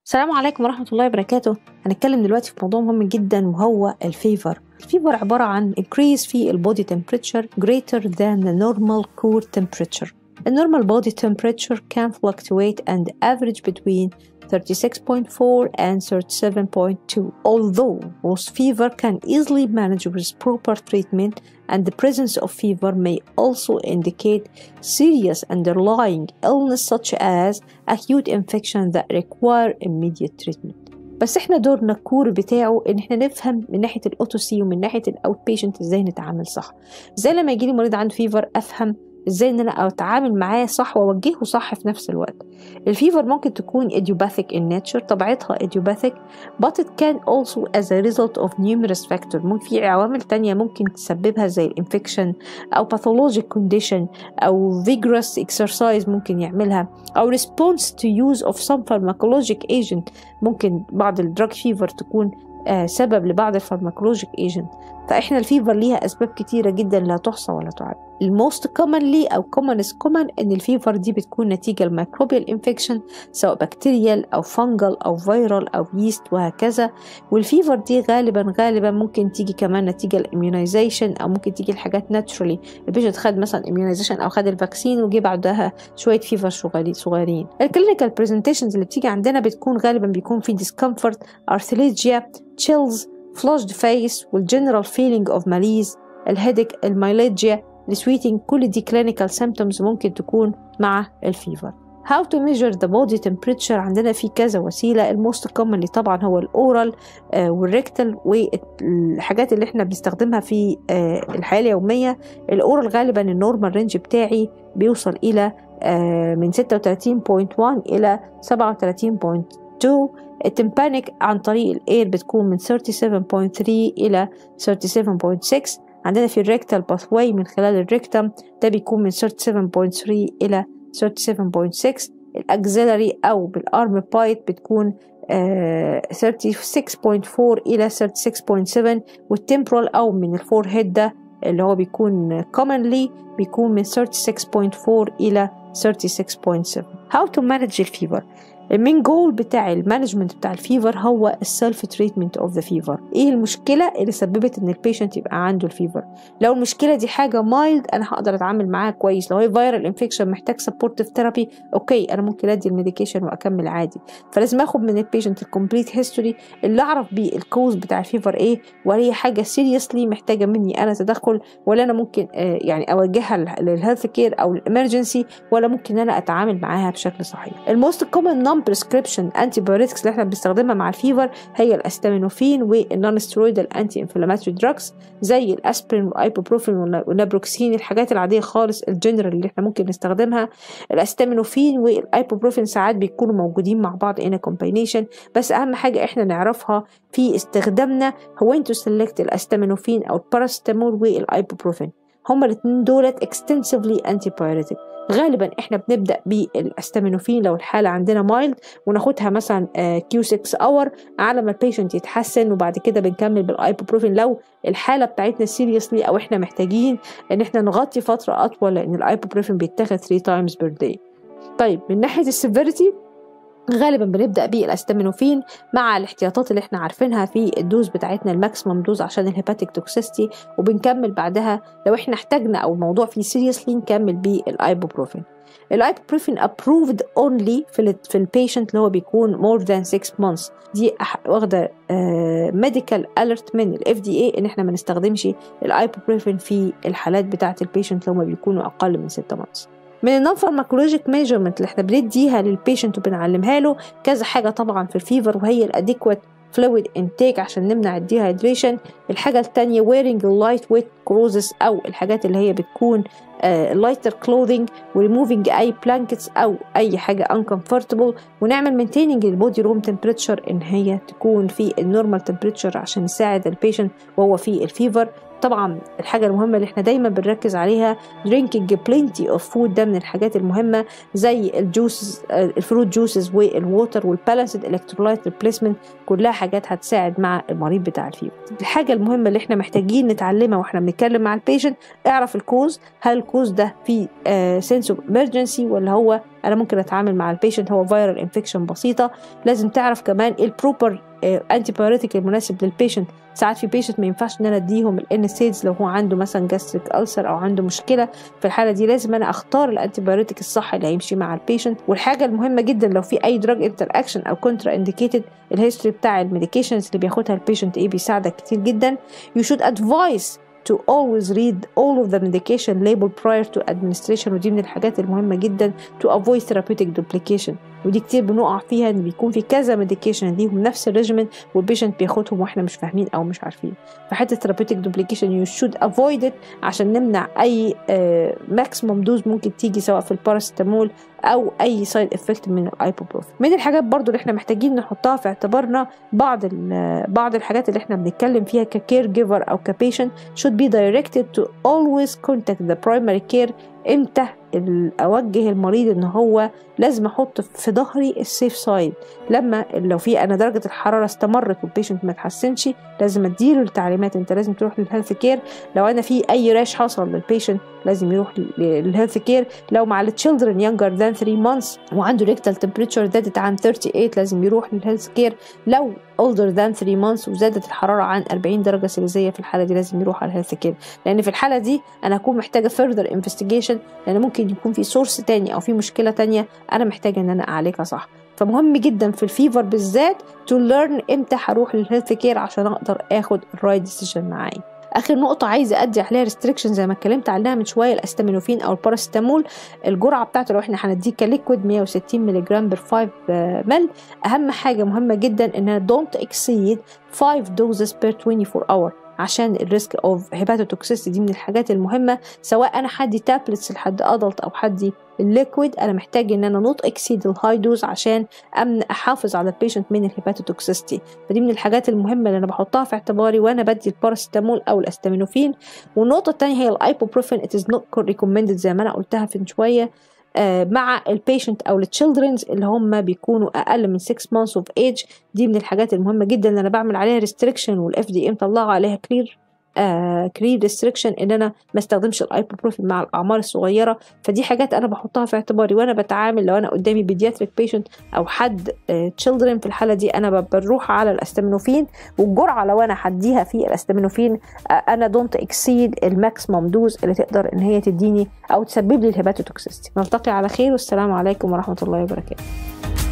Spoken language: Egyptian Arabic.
السلام عليكم ورحمة الله وبركاته هنتكلم دلوقتي في موضوع مهم جدا وهو الفيفر الفيفر عبارة عن increase في البودي temperature greater than the normal core temperature The normal body temperature can fluctuate and average between 36.4 and 37.2 although most fever can easily manage with proper treatment and the presence of fever may also indicate serious underlying illness such as acute infection that require immediate treatment بس احنا دورنا الكور بتاعه ان احنا نفهم من ناحيه الاوتوسي ومن ناحيه الاوت بيشنت ازاي نتعامل صح ازاي لما يجي لي مريض عنده فيفر افهم ازاي ان انا اتعامل معاه صح واوجهه صح في نفس الوقت الفيفر ممكن تكون idiopathic in nature طبيعتها idiopathic but it can also as a result of numerous factors ممكن في عوامل تانية ممكن تسببها زي الانفكشن او pathologic condition او vigorous exercise ممكن يعملها او response to use of some pharmacologic agent ممكن بعض الدراج فيفر تكون آه سبب لبعض الفارماكولوجيك ايجنت فاحنا الفيفر ليها اسباب كتيره جدا لا تحصى ولا تعد الموست كومنلي او كومنس كومن ان الفيفر دي بتكون نتيجه الميكروبيال انفكشن سواء بكتيريال او فانجل او فيرال او ييست وهكذا والفيفر دي غالبا غالبا ممكن تيجي كمان نتيجه الاميونيزيشن او ممكن تيجي الحاجات ناتشرالي البيشنت خد مثلا اميونيزيشن او خد الفاكسين وجي بعدها شويه فيفر صغيرين الكلينيكال برزنتيشنز اللي بتيجي عندنا بتكون غالبا بيكون في ديسكمفورت ارثليجيا تشيلز فلوشد فيس والجنرال فيلينج اوف ماليز الهيدك المايليجيا السويتنج كل دي clinical symptoms ممكن تكون مع الفيفر How to measure the body temperature عندنا في كذا وسيلة الموست commonly طبعا هو الأورال آه والريكتال والحاجات اللي احنا بنستخدمها في آه الحياة اليومية الأورال غالبا النورمال رينج بتاعي بيوصل إلى آه من 36.1 إلى 37.2 التمبانيك عن طريق الاير بتكون من 37.3 إلى 37.6 عندنا في الريكتال باثواي من خلال الريكتم ده بيكون من 37.3 إلى 37.6 الأكزيلري أو بالأرم بايت بتكون آه 36.4 إلى 36.7 والتمبرال أو من الفور هيد ده اللي هو بيكون commonly بيكون من 36.4 إلى 36.7 How to manage الفيبر المين جول بتاع المانجمنت بتاع الفيفر هو السيلف تريتمنت اوف ذا فيفر ايه المشكله اللي سببت ان البيشنت يبقى عنده الفيفر لو المشكله دي حاجه مايلد انا هقدر اتعامل معاها كويس لو هي فيرال انفكشن محتاج سبورتيف ثيرابي اوكي انا ممكن ادي الميديكيشن واكمل عادي فلازم اخد من البيشنت الكومبليت هيستوري اللي اعرف بيه الكوز بتاع الفيفر ايه وهل هي حاجه سيريسلي محتاجه مني انا تدخل ولا انا ممكن آه يعني اوجهها للهيلث كير او الامرجنسي ولا ممكن انا اتعامل معاها بشكل صحيح الموست كومن نون بريسكريبشن انتي بايوتكس اللي احنا بنستخدمها مع الفيفر هي الاستامينوفين والنون سترويدال انتي انفلاماتوري دراجز زي الاسبرين والايبوبروفين والنابروكسين الحاجات العاديه خالص الجنرال اللي احنا ممكن نستخدمها الاستامينوفين والايبوبروفين ساعات بيكونوا موجودين مع بعض ان كومباينيشن بس اهم حاجه احنا نعرفها في استخدامنا هو انتو سيلكت الاستامينوفين او الباراستامول والايبوبروفين هما الاثنين دولت extensively antibiotic غالبا احنا بنبدا بالاستامينوفين لو الحاله عندنا مايلد وناخدها مثلا كيو 6 اور على ما البيشنت يتحسن وبعد كده بنكمل بالايبوبروفين لو الحاله بتاعتنا سيريسلي او احنا محتاجين ان احنا نغطي فتره اطول لان الايبوبروفين بيتاخد 3 تايمز بير داي طيب من ناحيه السيفيريتي غالبا بنبدا بالاستامينوفين مع الاحتياطات اللي احنا عارفينها في الدوز بتاعتنا الماكسيمم دوز عشان الهيباتيك توكسيستي وبنكمل بعدها لو احنا احتاجنا او الموضوع فيه سيريسلي نكمل بالايبوبروفين الايبوبروفين ابروفد اونلي في في البيشنت اللي هو بيكون مور ذان 6 مانثس دي واخده ميديكال اليرت من الاف دي اي ان احنا ما نستخدمش الايبوبروفين في الحالات بتاعه البيشنت اللي هم بيكونوا اقل من 6 مانثس من النون فارماكولوجيك ميجرمنت اللي احنا بنديها للبيشنت وبنعلمها له كذا حاجه طبعا في الفيفر وهي الاديكوات فلويد انتيك عشان نمنع الديهايدريشن الحاجه الثانيه ويرنج اللايت ويت كروزس او الحاجات اللي هي بتكون لايتر كلوذينج وريموفينج اي بلانكتس او اي حاجه انكمفورتبل ونعمل مينتيننج البودي روم تمبريتشر ان هي تكون في النورمال تمبريتشر عشان نساعد البيشنت وهو في الفيفر طبعا الحاجة المهمة اللي احنا دايما بنركز عليها drinking plenty of food ده من الحاجات المهمة زي الجوس الفروت جوسز والووتر والبالانسد الكترولايت ريبليسمنت كلها حاجات هتساعد مع المريض بتاع الفيفر الحاجة المهمة اللي احنا محتاجين نتعلمها واحنا بنتكلم مع البيشنت اعرف الكوز هل الكوز ده في سنس اوف امرجنسي ولا هو انا ممكن اتعامل مع البيشنت هو فيرال انفكشن بسيطه لازم تعرف كمان ايه البروبر انتي بايوتيك المناسب للبيشنت ساعات في بيشنت ما ينفعش ان انا اديهم الان سيدز لو هو عنده مثلا جاستريك ألسر او عنده مشكله في الحاله دي لازم انا اختار الانتي بايوتيك الصح اللي هيمشي مع البيشنت والحاجه المهمه جدا لو في اي دراج انتر اكشن او كونترا انديكيتد الهيستوري بتاع الميديكيشنز اللي بياخدها البيشنت ايه بيساعدك كتير جدا you should advise to always read all of the medication label prior to administration ودي من الحاجات المهمة جدا to avoid therapeutic duplication ودي كتير بنقع فيها ان بيكون في كذا ميديكيشن ليهم نفس الريجيمنت والبيشنت بياخدهم واحنا مش فاهمين او مش عارفين فحته ثيرابيوتيك دوبليكيشن يو شود افويد ات عشان نمنع اي ماكسيموم دوز ممكن تيجي سواء في الباراستامول او اي سايد افكت من الايبوبروفين من الحاجات برضو اللي احنا محتاجين نحطها في اعتبارنا بعض بعض الحاجات اللي احنا بنتكلم فيها ككير جيفر او كبيشنت should be directed to always contact the primary care امتى اوجه المريض ان هو لازم احط في ظهري السيف سايد لما لو في انا درجه الحراره استمرت والبيشنت ما تحسنش لازم اديله التعليمات انت لازم تروح للهيلث كير لو انا في اي راش حصل للبيشنت لازم يروح للهيلث كير لو مع التشيلدرن يونجر ذان 3 مانثس وعنده ريكتال تمبريتشر زادت عن 38 لازم يروح للهيلث كير لو older than 3 months وزادت الحرارة عن 40 درجة سيليزية في الحالة دي لازم يروح على الهيلث كير لأن في الحالة دي أنا هكون محتاجة further investigation لأن ممكن يكون في سورس تاني أو في مشكلة تانية أنا محتاجة إن أنا أعالجها صح فمهم جدا في الفيفر بالذات to learn امتى هروح للهيلث كير عشان اقدر اخد الرايت ديسيجن معايا اخر نقطه عايزه ادي عليها ريستريكشن زي ما اتكلمت عنها من شويه الاستامينوفين او الباراستامول الجرعه بتاعته لو احنا هنديه كليكويد 160 ملغ بر 5 مل اهم حاجه مهمه جدا انها دونت اكسيد 5 دوزز بير 24 اور عشان الريسك اوف هيباتوتوكسيستي دي من الحاجات المهمه سواء انا حدي تابلتس لحد ادلت او حدي الليكويد انا محتاج ان انا نوت اكسيد الهاي دوز عشان امن احافظ على البيشنت من الهيباتوتوكسيستي فدي من الحاجات المهمه اللي انا بحطها في اعتباري وانا بدي الباراستامول او الاستامينوفين والنقطه الثانيه هي الايبوبروفين ات از نوت ريكومندد زي ما انا قلتها في شويه مع البيشنت او التشيلدرنز اللي هم بيكونوا اقل من 6 months of age دي من الحاجات المهمه جدا اللي انا بعمل عليها ريستريكشن والاف دي ام طلعوا عليها كلير كلير ريستريكشن ان انا ما استخدمش الايبوبروفين مع الاعمار الصغيره فدي حاجات انا بحطها في اعتباري وانا بتعامل لو انا قدامي بيدياتريك بيشنت او حد تشيلدرن في الحاله دي انا بروح على الاستامينوفين والجرعه لو انا هديها في الاستامينوفين انا دونت اكسيد الماكسيموم دوز اللي تقدر ان هي تديني او تسبب لي الهيباتوتوكسيستي نلتقي على خير والسلام عليكم ورحمه الله وبركاته